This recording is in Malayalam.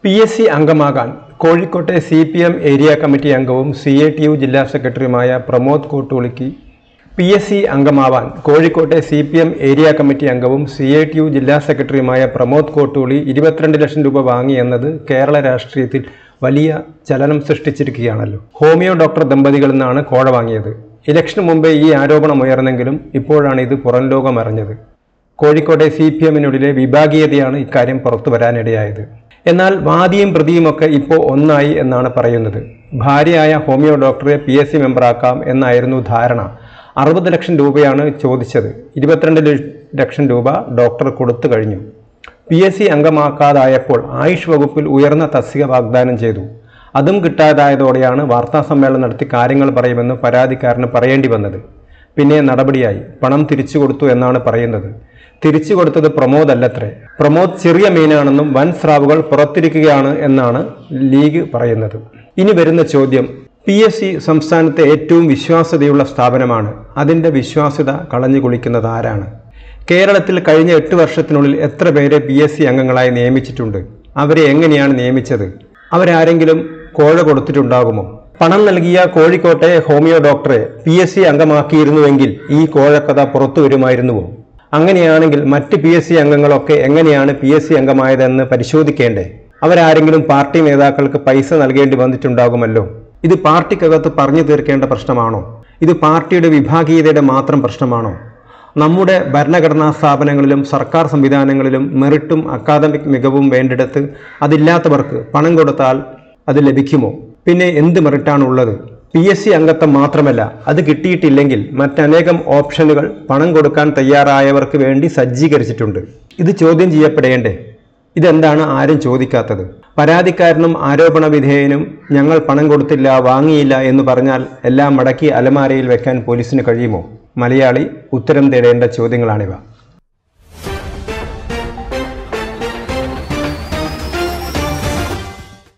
പി എസ് സി അംഗമാകാൻ കോഴിക്കോട്ടെ C P M area committee അംഗവും സി എ ടി യു ജില്ലാ സെക്രട്ടറിയുമായ പ്രമോദ് കോട്ടൂളിക്ക് പി എസ് സി അംഗമാവാൻ കോഴിക്കോട്ടെ C P M area committee അംഗവും സി എ ടി യു ജില്ലാ സെക്രട്ടറിയുമായ പ്രമോദ് കോട്ടൂളി ഇരുപത്തിരണ്ട് ലക്ഷം രൂപ വാങ്ങി എന്നത് കേരള രാഷ്ട്രീയത്തിൽ വലിയ ചലനം സൃഷ്ടിച്ചിരിക്കുകയാണല്ലോ ഹോമിയോ ഡോക്ടർ ദമ്പതികളിൽ നിന്നാണ് കോഴ വാങ്ങിയത് ഇലക്ഷന് മുമ്പേ ഈ ആരോപണം ഉയർന്നെങ്കിലും ഇപ്പോഴാണ് ഇത് പുറം ലോകം അറിഞ്ഞത് കോഴിക്കോട്ടെ സി പി എമ്മിനുള്ളിലെ വിഭാഗീയതയാണ് ഇക്കാര്യം പുറത്തു വരാനിടയായത് എന്നാൽ വാദിയും പ്രതിയുമൊക്കെ ഇപ്പോൾ ഒന്നായി എന്നാണ് പറയുന്നത് ഭാര്യയായ ഹോമിയോ ഡോക്ടറെ പി എസ് സി മെമ്പറാക്കാം എന്നായിരുന്നു ധാരണ അറുപത് ലക്ഷം രൂപയാണ് ചോദിച്ചത് ഇരുപത്തിരണ്ട് ല- ലക്ഷം രൂപ ഡോക്ടർ കൊടുത്തു കഴിഞ്ഞു പി എസ് സി അംഗമാക്കാതായപ്പോൾ ആയുഷ് വകുപ്പിൽ ഉയർന്ന തസ്തിക വാഗ്ദാനം ചെയ്തു അതും കിട്ടാതായതോടെയാണ് വാർത്താ സമ്മേളനം നടത്തി കാര്യങ്ങൾ പറയുമെന്ന് പരാതിക്കാരന് പറയേണ്ടി വന്നത് പിന്നെ നടപടിയായി പണം തിരിച്ചു കൊടുത്തു എന്നാണ് പറയുന്നത് തിരിച്ചു കൊടുത്തത് പ്രമോദ് അല്ലത്രേ പ്രമോദ് ചെറിയ മീനാണെന്നും വൻ സ്രാവുകൾ പുറത്തിരിക്കുകയാണ് എന്നാണ് ലീഗ് പറയുന്നത് ഇനി വരുന്ന ചോദ്യം പി എസ് സി സംസ്ഥാനത്തെ ഏറ്റവും വിശ്വാസ്യതയുള്ള സ്ഥാപനമാണ് അതിൻ്റെ വിശ്വാസ്യത കളഞ്ഞു കുളിക്കുന്നത് ആരാണ് കേരളത്തിൽ കഴിഞ്ഞ എട്ട് വർഷത്തിനുള്ളിൽ എത്ര പേരെ പി എസ് സി അംഗങ്ങളായി നിയമിച്ചിട്ടുണ്ട് അവരെ എങ്ങനെയാണ് നിയമിച്ചത് അവരാരെങ്കിലും കോഴ കൊടുത്തിട്ടുണ്ടാകുമോ പണം നൽകിയ കോഴിക്കോട്ടെ ഹോമിയോ ഡോക്ടറെ പി എസ് സി അംഗമാക്കിയിരുന്നുവെങ്കിൽ ഈ കോഴക്കഥ പുറത്തു വരുമായിരുന്നുവോ അങ്ങനെയാണെങ്കിൽ മറ്റ് പി എസ് സി അംഗങ്ങളൊക്കെ എങ്ങനെയാണ് പി എസ് സി അംഗമായതെന്ന് പരിശോധിക്കേണ്ടേ അവരാരെങ്കിലും പാർട്ടി നേതാക്കൾക്ക് പൈസ നൽകേണ്ടി വന്നിട്ടുണ്ടാകുമല്ലോ ഇത് പാർട്ടിക്കകത്ത് പറഞ്ഞു തീർക്കേണ്ട പ്രശ്നമാണോ ഇത് പാർട്ടിയുടെ വിഭാഗീയതയുടെ മാത്രം പ്രശ്നമാണോ നമ്മുടെ ഭരണഘടനാ സ്ഥാപനങ്ങളിലും സർക്കാർ സംവിധാനങ്ങളിലും മെറിറ്റും അക്കാദമിക് മികവും വേണ്ടിടത്ത് അതില്ലാത്തവർക്ക് പണം കൊടുത്താൽ അത് ലഭിക്കുമോ പിന്നെ എന്ത് മെറിറ്റാണ് ഉള്ളത് പി എസ് സി അംഗത്വം മാത്രമല്ല അത് കിട്ടിയിട്ടില്ലെങ്കിൽ മറ്റനേകം ഓപ്ഷനുകൾ പണം കൊടുക്കാൻ തയ്യാറായവർക്ക് വേണ്ടി സജ്ജീകരിച്ചിട്ടുണ്ട് ഇത് ചോദ്യം ചെയ്യപ്പെടേണ്ടേ ഇതെന്താണ് ആരും ചോദിക്കാത്തത് പരാതിക്കാരനും ആരോപണ വിധേയനും ഞങ്ങൾ പണം കൊടുത്തില്ല വാങ്ങിയില്ല എന്ന് പറഞ്ഞാൽ എല്ലാം മടക്കി അലമാരയിൽ വെക്കാൻ പോലീസിന് കഴിയുമോ മലയാളി ഉത്തരം തേടേണ്ട ചോദ്യങ്ങളാണിവ